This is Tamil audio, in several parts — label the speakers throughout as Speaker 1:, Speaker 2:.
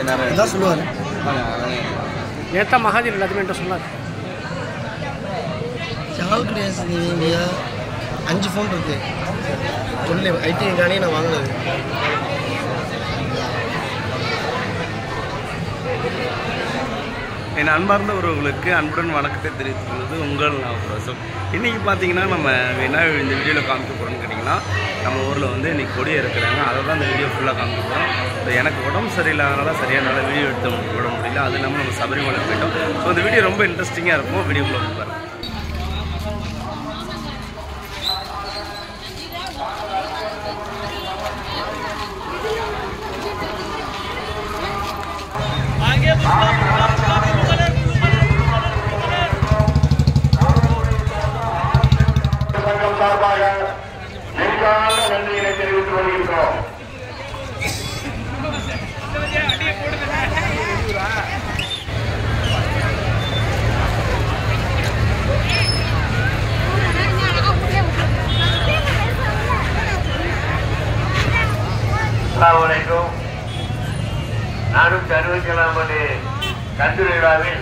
Speaker 1: எல்லாரும்
Speaker 2: இதான் சொல்லுவார்
Speaker 1: வாங்க, வாங்க.
Speaker 3: நேத்தா மகாஜன் எல்லாத்தையுமே என்கிட்ட சொன்னார்
Speaker 2: சால் கிடையாது இங்கே அஞ்சு ஃபோன் இருக்கு சொல்லி ஐடி காணி நான் வாங்கினது
Speaker 1: என் அன்பார்ந்த உறவுகளுக்கு அன்புடன் வணக்கத்தை தெரிவித்துக் கொள்வது உங்கள் நவபிரசம் இன்றைக்கி பார்த்தீங்கன்னா நம்ம என்ன இந்த வீடியோவில் காமிக்க போகிறோம்னு கேட்டிங்கன்னா நம்ம ஊரில் வந்து இன்றைக்கி கொடி இருக்கிறாங்க அதை தான் இந்த வீடியோ ஃபுல்லாக காமிக்க போகிறோம் ஸோ எனக்கு உடம்பு சரியில்லாதனால சரியான வீடியோ எடுத்து விட முடியல அது இல்லாமல் நம்ம சபரிமலை போயிட்டோம் ஸோ இந்த வீடியோ ரொம்ப இன்ட்ரெஸ்டிங்காக இருக்கும் வீடியோக்குள்ளே வந்து பாருங்க
Speaker 4: சங்கம் சார்பாக நெஞ்சார்ந்த நன்றியினை தெரிவித்துக் கொள்கின்றோம் அஸ்ஸலாமு அலைக்கும் நானூற்றி அறுபத்தி ஏழாம் ஆண்டு கந்தூரி விழாவில்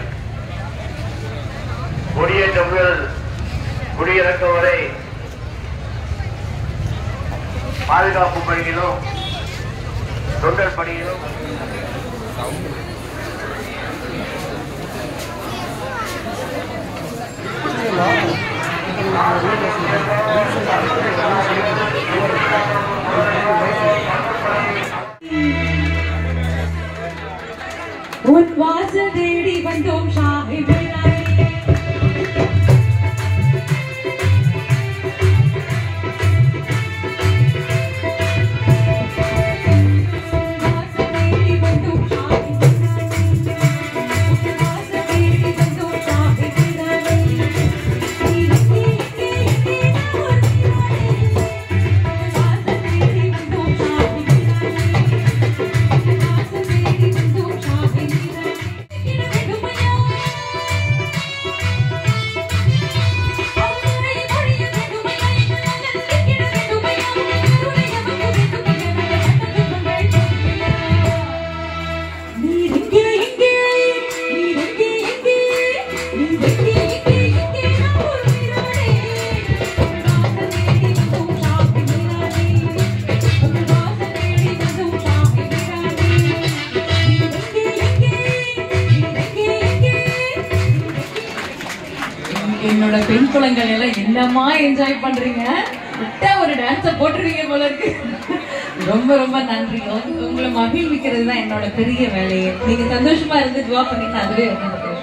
Speaker 4: கொடியேற்ற முதல் குடியிறக்கம் வரை பாதுகாப்பு பணியிலும் தொண்டர் பணியிலும்
Speaker 5: உன் வாசல் தேடி வந்தோம் ஷாஹிபினாயே வாசல் தேடி வந்தோம் ஷாஹிபினாயே வாசல் தேடி வந்தோம் ஷாஹிபினாயே நீ நீ நீ வாசல் தேடி வந்தோம் ஷாஹிபினாயே வாசல் தேடி வந்தோம் ஷாஹிபினாயே என்னோட பெண் குழந்தைகள் எல்லாம் என்னமா என்ஜாய் பண்றீங்க விட்டா ஒரு டான்ஸ போட்டுருவீங்க போல இருக்கு ரொம்ப ரொம்ப நன்றி உங்க- உங்களை மகிழ்விக்கிறது தான் என்னோட பெரிய வேலையே நீங்க சந்தோஷமா இருந்து துவா பண்ணீங்கன்னா அதுவே ரொம்ப சந்தோஷம்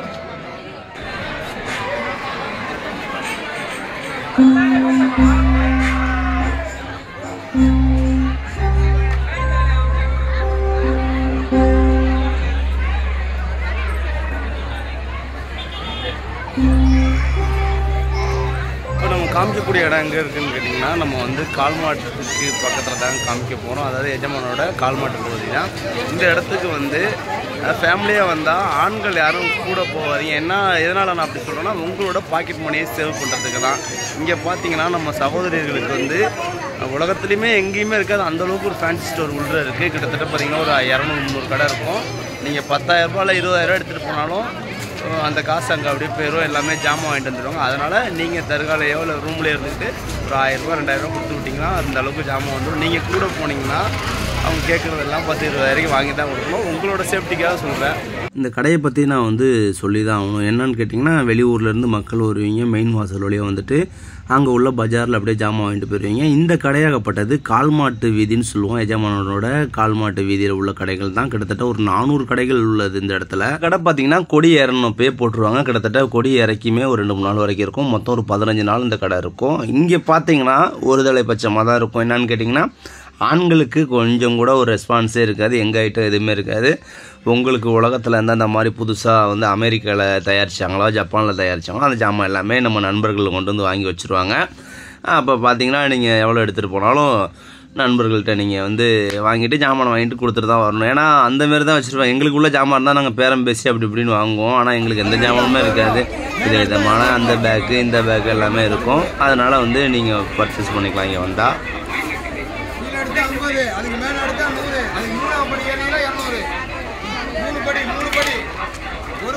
Speaker 1: இப்போ நம்ம காமிக்கக்கூடிய இடம் எங்கே இருக்குன்னு கேட்டிங்கன்னா நம்ம வந்து கால்மாட்டுக்கு பக்கத்தில் தான் காமிக்க போகிறோம் அதாவது எஜமானோட கால்மாட்டு பகுதி தான் இந்த இடத்துக்கு வந்து ஃபேமிலியாக வந்தால் ஆண்கள் யாரும் கூட போவாதீங்க என்ன எதனால் நான் அப்படி சொல்கிறேன்னா உங்களோட பாக்கெட் மணியை சேவ் பண்ணுறதுக்கு தான் இங்கே பார்த்தீங்கன்னா நம்ம சகோதரிகளுக்கு வந்து உலகத்துலேயுமே எங்கேயுமே இருக்காது அந்த அளவுக்கு ஒரு ஃபேன்சி ஸ்டோர் உள்ள இருக்குது கிட்டத்தட்ட பார்த்தீங்கன்னா ஒரு இரநூறு முந்நூறு கடை இருக்கும் நீங்கள் பத்தாயிரரூபா இல்லை இருபதாயிரரூபா எடுத்துகிட்டு போனாலும் அஹ் அந்த காசு அங்கே அப்படியே போயிடும் எல்லாமே ஜாமான் வாங்கிட்டு வந்துடுவாங்க அதனால் நீங்கள் தருகாலையோ இல்லை ரூம்லேயே இருந்துட்டு ஒரு ஆயிரரூபா ரெண்டாயிரரூபா கொடுத்து விட்டிங்கன்னா அந்த அளவுக்கு ஜாமான் வந்துடும் நீங்கள் கூட போனீங்கன்னா அவங்க கேட்குறதெல்லாம் பத்து இருபதாயிரம் வாங்கி தான் கொடுக்கணும் உங்களோட சேஃப்டிக்காக சொல்கிறேன் இந்த கடையை பற்றி நான் வந்து சொல்லி தான் ஆகணும் என்னன்னு கேட்டிங்கன்னா வெளியூர்லேருந்து மக்கள் வருவீங்க மெயின் வாசல் வழியாக வந்துட்டு அங்கே உள்ள பஜாரில் அப்படியே ஜாமான் வாங்கிட்டு போயிருவீங்க இந்த கடையாகப்பட்டது கால்மாட்டு வீதின்னு சொல்லுவோம் எஜமானோட கால்மாட்டு வீதியில் உள்ள கடைகள் தான் கிட்டத்தட்ட ஒரு நானூறு கடைகள் உள்ளது இந்த இடத்துல கடை பார்த்தீங்கன்னா கொடி ஏறணும் பே போட்டுருவாங்க கிட்டத்தட்ட கொடி இறக்கியுமே ஒரு ரெண்டு மூணு நாள் வரைக்கும் இருக்கும் மொத்தம் ஒரு பதினஞ்சு நாள் இந்த கடை இருக்கும் இங்கே பார்த்தீங்கன்னா ஒரு தலை பட்சமாக தான் இருக்கும் என்னன்னு கேட்டிங்கன்னா ஆண்களுக்கு கொஞ்சம் கூட ஒரு ரெஸ்பான்ஸே இருக்காது எங்கள் ஐட்டம் எதுவுமே இருக்காது உங்களுக்கு உலகத்தில் இருந்து அந்த மாதிரி புதுசாக வந்து அமெரிக்காவில் தயாரிச்சாங்களோ ஜப்பானில் தயாரிச்சாங்களோ அந்த ஜாமான் எல்லாமே நம்ம நண்பர்கள் கொண்டு வந்து வாங்கி வச்சுருவாங்க அப்போ பார்த்தீங்கன்னா நீங்கள் எவ்வளோ எடுத்துகிட்டு போனாலும் நண்பர்கள்ட்ட நீங்கள் வந்து வாங்கிட்டு ஜாமான் வாங்கிட்டு கொடுத்துட்டு தான் வரணும் ஏன்னா அந்த மாரி தான் வச்சுருப்பாங்க எங்களுக்கு உள்ள ஜாமான் இருந்தால் நாங்கள் பேரம் பேசி அப்படி இப்படின்னு வாங்குவோம் ஆனால் எங்களுக்கு எந்த ஜாமானுமே இருக்காது வித விதமான அந்த பேக்கு இந்த பேக்கு எல்லாமே இருக்கும் அதனால் வந்து நீங்கள் பர்ச்சேஸ் பண்ணிக்கலாம் இங்கே வந்தால்
Speaker 2: கீழே எடுத்து ஐம்பது அதுக்கு மேலே எடுத்தா நூறு அதுக்கு மூணாவது படி ஏறினா இரநூறு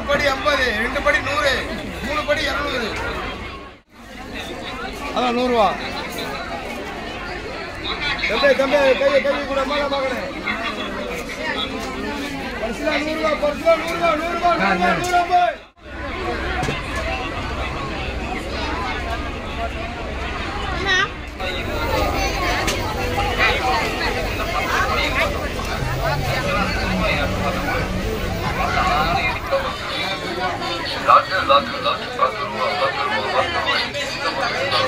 Speaker 2: படி ஐம்பது ரெண்டு படி நூறு மூணு படி இரநூறு அதான் நூறுரூவா தம்பி தம்பி கையை கை கூட மேலே பார்க்கணும் பரிசுல நூறுரூவா பரிசுல நூறுரூவா நூறுரூவா நூறுரூவா நூறுரூவா
Speaker 4: லாட்டு லாட்டு லாட்டு பத்து ரூபா பத்து ரூபா பத்து ரூபாய்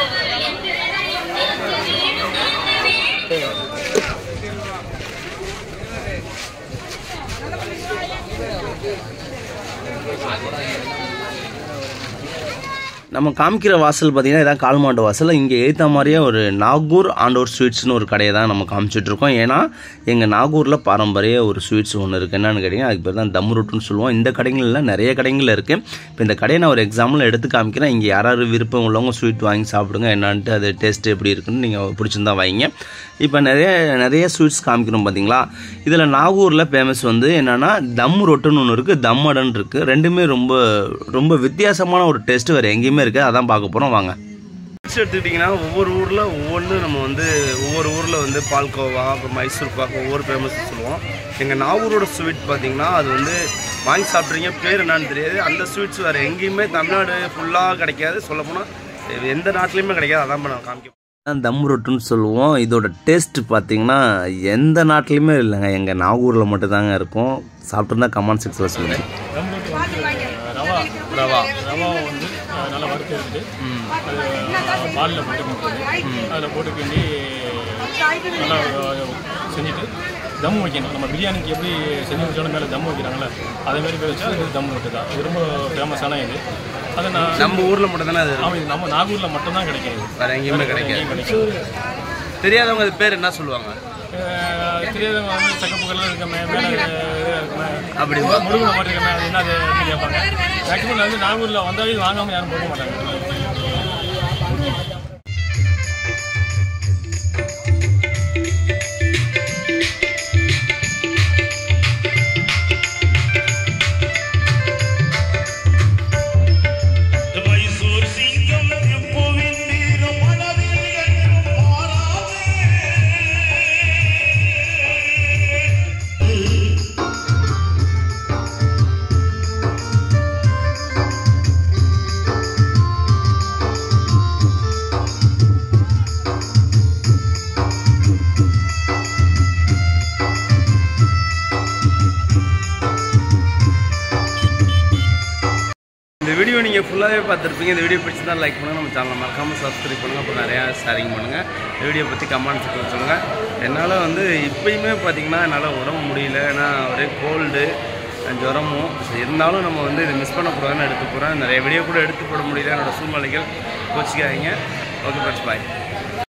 Speaker 1: நம்ம காமிக்கிற வாசல் பார்த்தீங்கன்னா இதான் கால்மாண்டு வாசல் இங்கே ஏற்ற மாதிரியே ஒரு நாகூர் ஆண்டோர் ஸ்வீட்ஸ்னு ஒரு கடையை தான் நம்ம காமிச்சிட்டு இருக்கோம் ஏன்னா எங்கள் நாகூரில் பாரம்பரிய ஒரு ஸ்வீட்ஸ் ஒன்று இருக்குது என்னன்னு கேட்டிங்கன்னா அதுக்கு பேர் தான் தம் ரொட்டுன்னு சொல்லுவோம் இந்த கடைகளில் நிறைய கடைகள் இருக்குது இப்போ இந்த கடையை நான் ஒரு எக்ஸாம்பிள் எடுத்து காமிக்கிறேன் இங்கே யாராவது விருப்பம் உள்ளவங்க ஸ்வீட் வாங்கி சாப்பிடுங்க என்னான்ட்டு அது டேஸ்ட் எப்படி இருக்குன்னு நீங்கள் பிடிச்சிருந்தா வைங்க இப்போ நிறைய நிறைய ஸ்வீட்ஸ் காமிக்கிறோம் பார்த்தீங்களா இதில் நாகூரில் ஃபேமஸ் வந்து என்னென்னா தம் ரொட்டுன்னு ஒன்று இருக்குது தம் அடன் இருக்குது ரெண்டுமே ரொம்ப ரொம்ப வித்தியாசமான ஒரு டேஸ்ட் வேறு எங்கேயுமே இருக்குது அதான் பார்க்க போகிறோம் வாங்க ஸ்வீட்ஸ் எடுத்துக்கிட்டிங்கன்னா ஒவ்வொரு ஊரில் ஒவ்வொன்று நம்ம வந்து ஒவ்வொரு ஊரில் வந்து பால்கோவா அப்புறம் மைசூர் பாக்கு ஒவ்வொரு ஃபேமஸ் சொல்லுவோம் எங்கள் நாகூரோட ஸ்வீட் பார்த்தீங்கன்னா அது வந்து வாங்கி சாப்பிட்றீங்க பேர் என்னன்னு தெரியாது அந்த ஸ்வீட்ஸ் வேறு எங்கேயுமே தமிழ்நாடு ஃபுல்லாக கிடைக்காது சொல்லப்போனால் எந்த நாட்டிலையுமே கிடைக்காது அதான் இப்ப நான் காமிக்க தம் ரொட்டுன்னு சொல்லுவோம் இதோட டேஸ்ட் பார்த்தீங்கன்னா எந்த நாட்டிலையுமே இல்லைங்க எங்கள் நாகூரில் மட்டும்தாங்க இருக்கும் சாப்பிட்டுருந்தா கமெண்ட் செக்ஸில் சொல்லுங்கள்
Speaker 6: ரம்பூட்டு வந்து ரவா ரவா ரவாவை வந்து அஹ், நல்லா வறுத்து எடுத்துட்டு அது பாலில் போட்டு போட்டுருது அதில் போட்டு கிண்டி நல்லா அஹ், செஞ்சுட்டு தம் வைக்கணும் நம்ம பிரியாணிக்கு எப்படி செஞ்சு வச்சாலும் மேலே தம் வைக்கிறாங்கல்ல அதே மாதிரி போய் வச்சா இது தம் ரொட்டு தான் இது ரொம்ப ஃபேமஸான இது அதை நான்
Speaker 1: நம்ம ஊரில் மட்டும் தானே அது
Speaker 6: ஆமாம் இது நம்ம நாகூரில் மட்டும்தான் கிடைக்கும் இது
Speaker 1: வேறு எங்கேயுமே
Speaker 6: வேற
Speaker 1: கிடைக்காது
Speaker 6: எங்கேயும் கிடைக்கும்
Speaker 1: தெரியாதவங்க அது பேர் என்ன சொல்லுவாங்க
Speaker 6: அஹ், தெரியாதவங்க வந்து சக்கப்புகள்லாம் இருக்கமே மேலே இருக்குமே
Speaker 1: அப்படி
Speaker 6: முருகனை மாதிரி இருக்கமே அது என்ன அது அப்படின்னு கேட்பாங்க மேக்ஸிமம் வந்து நாகூரில் வந்தாலே இது வாங்காமல் யாரும் போக மாட்டாங்க
Speaker 7: மைசூர் சிங்கம் எப்போவின் வீரம் மனதில் என்றும் மாறாதே
Speaker 1: இந்த வீடியோ நீங்கள் ஃபுல்லாகவே பார்த்துருப்பீங்க இந்த வீடியோ பிடிச்சிருந்தா லைக் பண்ணுங்கள் நம்ம சேனலை மறக்காமல் சப்ஸ்கிரைப் பண்ணுங்கள் அப்புறம் நிறையா ஷேரிங் பண்ணுங்கள் இந்த வீடியோ பற்றி கமெண்ட் செக்ஷன் சொல்லுங்கள் என்னால் வந்து இப்போயுமே பார்த்தீங்கன்னா என்னால் உடம்பு முடியல ஏன்னா ஒரே கோல்டு ஜுரமும் சரி, இருந்தாலும் நம்ம வந்து இதை மிஸ் பண்ணக்கூடாதுன்னு எடுத்து போகிறேன் நிறைய வீடியோ கூட எடுத்து போட முடியல என்னோடய சூழ்நிலைகள் கோச்சிக்காதீங்க ஓகே ஃப்ரெண்ட்ஸ் பாய்